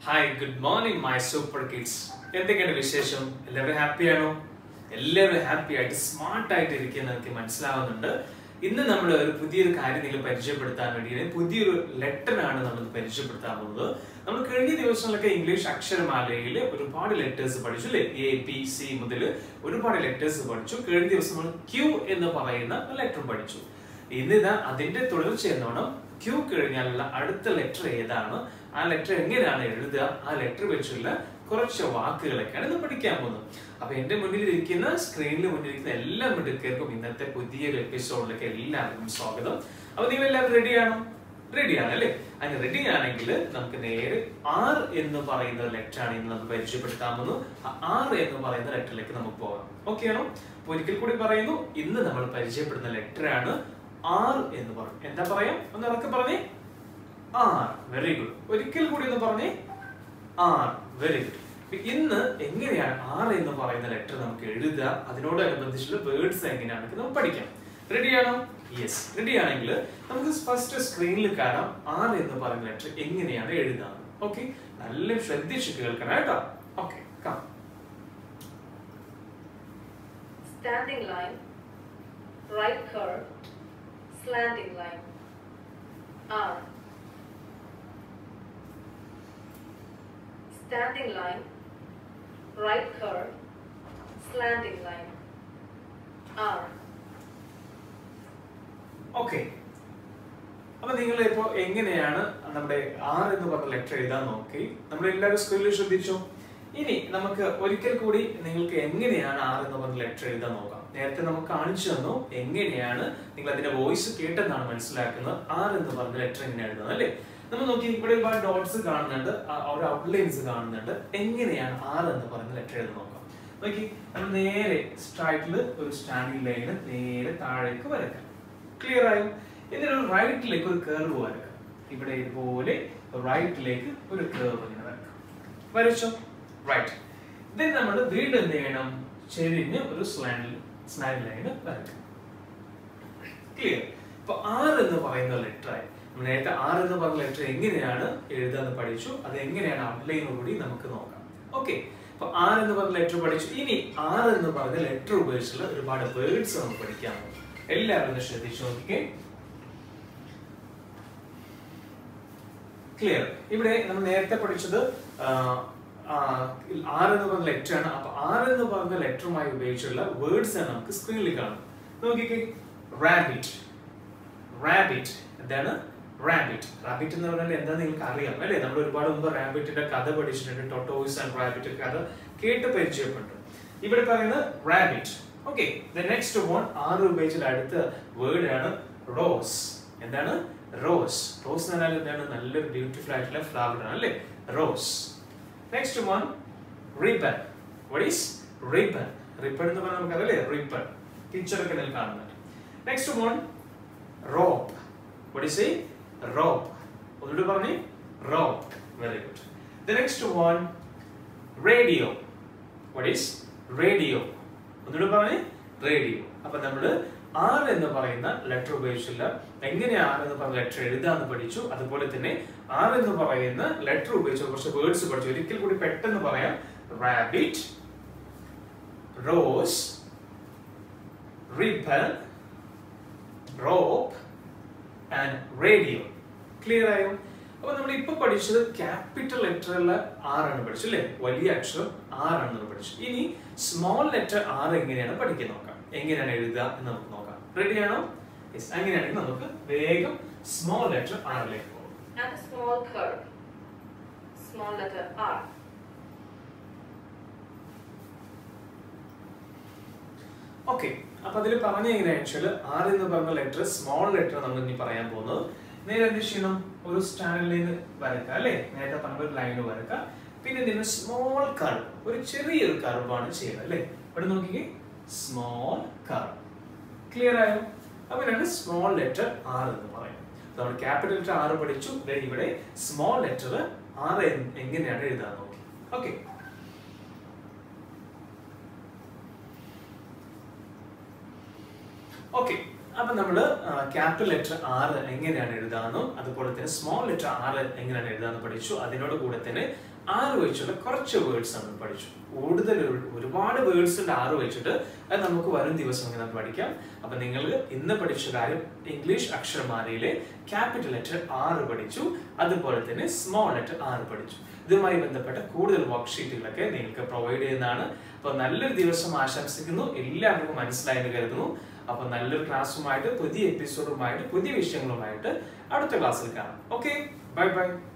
Hi good morning my super kids എന്തൊക്കെയാണ് വിശേഷം എല്ലാവരും ഹാപ്പിയാണോ എല്ലാവരും ഹാപ്പി ആയിട്ട് സ്മാർട്ട് ആയിട്ട് ഇരിക്കുന്ന എനിക്ക് മനസ്സിലാവുന്നുണ്ട് ഇന്ന് നമ്മൾ ഒരു പുതിയൊരു കാര്യം നിങ്ങൾ പരിചയപ്പെടുത്താൻ വേണ്ടി പുതിയൊരു ലെറ്റർ ആണ് നമ്മൾ പരിചയപ്പെടുത്താൻ പോകുന്നത് നമ്മൾ കഴിഞ്ഞ ദിവസങ്ങളിലൊക്കെ ഇംഗ്ലീഷ് അക്ഷരമാലയിൽ ഒരുപാട് ലെറ്റേഴ്സ് പഠിച്ചു അല്ലേ എ ബി സി മുതൽ ഒരുപാട് ലെറ്റേഴ്സ് പഠിച്ചു കഴിഞ്ഞ ദിവസം നമ്മൾ ക്യൂ എന്ന് പറയുന്ന ലെറ്റർ പഠിച്ചു ഇന്നിതാ അതിന്റെ തുടർച്ച എന്നോണം ക്യൂ കഴിഞ്ഞാലുള്ള അടുത്ത ലെറ്റർ ഏതാണ് ആ ലെറ്റർ എങ്ങനെയാണ് എഴുതുക ആ ലെറ്റർ വെച്ചുള്ള കുറച്ച് വാക്കുകളൊക്കെയാണ് ഇന്ന് പഠിക്കാൻ പോകുന്നത് അപ്പൊ എന്റെ മുന്നിൽ ഇരിക്കുന്ന സ്ക്രീനിൽ മുന്നിൽ ഇരിക്കുന്ന എല്ലാ മിടുക്കർക്കും ഇന്നത്തെ പുതിയൊരു എപ്പിസോഡിലേക്ക് എല്ലാവർക്കും സ്വാഗതം അപ്പൊ നിങ്ങൾ എല്ലാവരും റെഡിയാണോ റെഡിയാണ് അല്ലേ അങ്ങനെ റെഡി ആണെങ്കിൽ നമുക്ക് നേരെ ആർ എന്ന് പറയുന്ന ലെറ്റർ ആണ് ഇന്ന് നമുക്ക് പരിചയപ്പെടുത്താൻ പോകുന്നത് ആ ആർ എന്ന് പറയുന്ന ലെറ്ററിലേക്ക് നമുക്ക് പോകാം ഓക്കെ ആണോ അപ്പൊ ഒരിക്കൽ കൂടി പറയുന്നു ഇന്ന് നമ്മൾ പരിചയപ്പെടുന്ന ലെറ്റർ ആണ് ആർ എന്ന് പറയും എന്താ പറയാം ഒന്ന് ഇറക്കി പറഞ്ഞേ ആർ വെരി ഗുഡ് ഒരിക്കൽ കൂടി ഒന്ന് പറഞ്ഞേ ആർ വെരി ഗുഡ് ഇന്ന് എങ്ങനെയാണ് ആർ എന്ന് പറയുന്ന ലെറ്റർ നമുക്ക് എഴുതുക അതിനോടനുബന്ധിച്ചുള്ള വേർഡ്സ് എങ്ങനെയാണെന്ന് നമുക്ക് പഠിക്കാം റെഡിയാണോ യെസ് റെഡി ആണെങ്കിൽ നമുക്ക് ഫസ്റ്റ് സ്ക്രീനിൽ കാണാം ആർ എന്ന് പറയുന്ന ലെറ്റർ എങ്ങനെയാണ് എഴുതുക ഓക്കെ നല്ല ശ്രദ്ധിച്ച് കേൾക്കണം കേട്ടോ okay calm standing line, right curve, slanting line. R. Standing line, right curve, slanting line. R. Okay അപ്പൊ നിങ്ങൾ ഇപ്പോ എങ്ങനെയാണ് നമ്മുടെ ആർ എന്ന് പറഞ്ഞ ലെറ്റർ എഴുതാൻ നോക്കി നമ്മൾ എല്ലാവരും സ്കൂളിൽ ശ്രദ്ധിച്ചോ ഇനി നമുക്ക് ഒരിക്കൽ കൂടി നിങ്ങൾക്ക് എങ്ങനെയാണ് ആർ എന്ന് പറഞ്ഞ ലെറ്റർ എഴുതാൻ നോക്കാം നേരത്തെ നമുക്ക് കാണിച്ചു തന്നു എങ്ങനെയാണ് നിങ്ങൾ അതിന്റെ വോയിസ് കേട്ടെന്നാണ് മനസ്സിലാക്കുന്നത് ആർ എന്ന് പറഞ്ഞ ലെറ്റർ എങ്ങനെ എഴുതുന്നത് അല്ലേ നമ്മൾ നോക്കി ഇവിടെ ഒരുപാട് ഡോട്ട്സ് കാണുന്നുണ്ട് ആ ഒരു ഔട്ട്ലൈൻസ് കാണുന്നുണ്ട് എങ്ങനെയാണ് ആർ എന്ന് പറയുന്ന ലെറ്റർ എഴുതാൻ നോക്കാം നോക്കി നമ്മൾ നേരെ സ്ട്രൈറ്റിൽ ഒരു സ്റ്റാൻഡിംഗ് ലൈന് നേരെ താഴേക്ക് വരക്കാം ക്ലിയർ ആയോ എന്നിട്ട് ഒരു റൈറ്റിലേക്ക് ഒരു കേർവ് വരക്കാം ഇവിടെ ഇതുപോലെ റൈറ്റിലേക്ക് ഒരു കേർവ് ഇങ്ങനെ വരക്കാം വരച്ചോ റൈറ്റ് ദെൻ നമ്മൾ വീണ്ടും എന്ത് ചെയ്യണം ചെരിഞ്ഞ് ഒരു സ്ലാൻഡ് സ്ലാൻഡ് ലൈന് വരക്കാം ക്ലിയർ ഇപ്പൊ ആർ എന്ന് പറയുന്ന ലെറ്റർ ആയി നമ്മൾ നേരത്തെ ആർ എന്ന് പറഞ്ഞ ലെറ്റർ എങ്ങനെയാണ് എഴുതാന്ന് പഠിച്ചു അത് എങ്ങനെയാണ് ഔട്ട്ലൈനോടുകൂടി നമുക്ക് നോക്കാം ഓക്കെ അപ്പൊ ആർ എന്ന് പറഞ്ഞ ലെറ്റർ പഠിച്ചു ഇനി ആർ എന്ന് പറഞ്ഞ ലെറ്റർ ഉപയോഗിച്ചുള്ള ഒരുപാട് വേർഡ്സ് നമുക്ക് പഠിക്കാൻ പോകും എല്ലാവരും ഒന്ന് ശ്രദ്ധിച്ചു നോക്കിക്കേ ക്ലിയർ ഇവിടെ നമ്മൾ നേരത്തെ പഠിച്ചത് ആർ എന്ന് പറഞ്ഞ ലെറ്റർ ആണ് അപ്പൊ ആർ എന്ന് പറഞ്ഞ ലെറ്ററുമായി ഉപയോഗിച്ചുള്ള വേർഡ്സ് ആണ് നമുക്ക് സ്ക്രീനിൽ കാണും നോക്കിക്കേ റാബിറ്റ് റാബിറ്റ് എന്താണ് റാബിറ്റ് റാബിറ്റ് എന്ന് പറഞ്ഞാൽ എന്താ നിങ്ങൾക്ക് അറിയാം അല്ലേ നമ്മൾ ഒരുപാട് മുമ്പ് റാബിറ്റിന്റെ കഥ പഠിച്ചിട്ടുണ്ട് ടൊട്ടോയ്സ് ആൻഡ് റാബിറ്റ് കഥ കേട്ട് പരിചയപ്പെട്ടു ഇവിടെ പറയുന്നത് rabbit okay the next one R ഉപയോഗിച്ചുള്ള അടുത്ത വേർഡ് ആണ് റോസ് എന്താണ് റോസ് റോസ് എന്ന് പറഞ്ഞാൽ എന്താണ് നല്ലൊരു ബ്യൂട്ടിഫുൾ ആയിട്ടുള്ള ഫ്ലവർ ആണ് അല്ലേ rose next one ribbon what is ribbon ribbon എന്ന് പറഞ്ഞാൽ നമുക്ക് അറിയില്ലേ റിബൺ പിക്ചറൊക്കെ നിങ്ങൾ കാണുന്നുണ്ട് next one rope what is a rope ഒന്നുകൂടി പറഞ്ഞേ rope very good the next one radio what is radio ഒന്നുകൂടി പറഞ്ഞേ റേഡിയോ അപ്പൊ നമ്മള് ആർ എന്ന് പറയുന്ന ലെറ്റർ ഉപയോഗിച്ചില്ല എങ്ങനെ ആർ എന്ന് പറഞ്ഞ ലെറ്റർ എഴുതാന്ന് പഠിച്ചു അതുപോലെ തന്നെ ആർ എന്ന് പറയുന്ന ലെറ്റർ ഉപയോഗിച്ച് കുറച്ച് വേർഡ്സ് പഠിച്ചു ഒരിക്കൽ കൂടി പെട്ടെന്ന് പറയാം rabbit rose ribbon rope and radio clear ആയോ അപ്പൊ നമ്മൾ ഇപ്പൊ പഠിച്ചത് ക്യാപിറ്റൽ ലെറ്ററുള്ള ആറാണ് പഠിച്ചത് അല്ലേ വലിയ അക്ഷരം ആറാണ് പഠിച്ചത് ഇനി സ്മോൾ ലെറ്റർ ആറ് എങ്ങനെയാണ് പഠിക്കാൻ നോക്കാം എങ്ങനെയാണ് എഴുതുക എന്ന് നമുക്ക് നോക്കാം റെഡിയാണോ യെസ് അങ്ങനെയാണെങ്കിൽ നമുക്ക് വേഗം സ്മോൾ ലെറ്റർ ആറിലേക്ക് പോകാം And a small curve. Small letter R. Okay അപ്പൊ അതിൽ പറഞ്ഞ എങ്ങനെയാ വെച്ചാൽ ആർ എന്ന് പറഞ്ഞ ലെറ്റർ സ്മോൾ ലെറ്റർ നമ്മൾ ഇനി പറയാൻ പോകുന്നത് നേരെ എന്ത് ചെയ്യണം ഒരു സ്റ്റാൻഡിൽ നിന്ന് വരക്കുക അല്ലേ നേരത്തെ പറഞ്ഞ ഒരു ലൈൻ വരക്കുക പിന്നെ ഇതിന് സ്മോൾ കർവ് ഒരു ചെറിയൊരു കർവാണ് ചെയ്യുന്നത് അല്ലേ ഇവിടെ നോക്കിക്കേ സ്മോൾ കർവ് ക്ലിയർ ആയോ അങ്ങനെയാണ് സ്മോൾ ലെറ്റർ ആർ എന്ന് പറയുന്നത് നമ്മൾ ക്യാപിറ്റൽ ലെറ്റർ ആറ് പഠിച്ചു ദേ ഇവിടെ സ്മോൾ ലെറ്റർ ആറ് എങ്ങനെയാണ് എഴുതാൻ നോക്കി ഓക്കെ ഓക്കെ അപ്പൊ നമ്മള് ക്യാപിറ്റൽ ലെറ്റർ ആറ് എങ്ങനെയാണ് എഴുതാമെന്നും അതുപോലെ തന്നെ സ്മോൾ ലെറ്റർ ആറ് എങ്ങനെയാണ് എഴുതാന്ന് പഠിച്ചു അതിനോട് കൂടെ തന്നെ ആറ് വെച്ചുള്ള കുറച്ച് വേർഡ്സ് നമ്മൾ പഠിച്ചു കൂടുതൽ ഒരു- ഒരുപാട് വേർഡ്സ് ഉണ്ട് ആറ് വെച്ചിട്ട് അത് നമുക്ക് വരും ദിവസങ്ങളിൽ നമുക്ക് പഠിക്കാം അപ്പൊ നിങ്ങൾ ഇന്ന് പഠിച്ച കാര്യം ഇംഗ്ലീഷ് അക്ഷരമാലയിലെ ക്യാപിറ്റൽ ലെറ്റർ ആറ് പഠിച്ചു അതുപോലെ തന്നെ സ്മോൾ ലെറ്റർ ആറ് പഠിച്ചു ഇതുമായി ബന്ധപ്പെട്ട കൂടുതൽ വർക്ക്ഷീറ്റുകളൊക്കെ നിങ്ങൾക്ക് പ്രൊവൈഡ് ചെയ്യുന്നതാണ് അപ്പൊ നല്ലൊരു ദിവസം ആശംസിക്കുന്നു എല്ലാവർക്കും മനസ്സിലായെന്ന് കരുതുന്നു അപ്പൊ നല്ലൊരു ക്ലാസ്സുമായിട്ട് പുതിയ എപ്പിസോഡുമായിട്ട് പുതിയ വിഷയങ്ങളുമായിട്ട് അടുത്ത ക്ലാസ്സിൽ കാണാം ഓക്കെ ബൈ ബൈ